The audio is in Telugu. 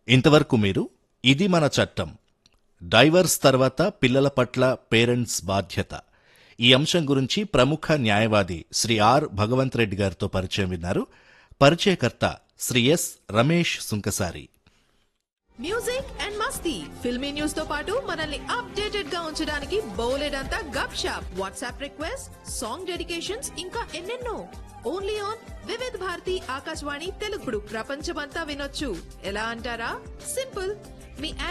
ఇంతవరకు మీరు ఇది మన చట్టం డైవర్స్ తర్వాత పిల్లల పట్ల పేరెంట్స్ బాధ్యత ఈ అంశం గురించి ప్రముఖ న్యాయవాది శ్రీ ఆర్ భగవంత్ రెడ్డి గారితో పరిచయం విన్నారు పరిచయకర్త Sri S Ramesh Sunkasari music and Masti filmy news తో పాటు మనల్ని అప్డేటెడ్ గా ఉంచడానికి బౌలెడంతా గప్ షాప్ వాట్సాప్ రిక్వెస్ట్ సాంగ్ డెడికేషన్స్ ఇంకా ఎన్నెన్నో ఓన్లీ ఆన్ వివిధ్ భారతి ఆకాశవాణి తెలుగుడు ప్రపంచమంతా వినొచ్చు ఎలా అంటారా సింపుల్ మీ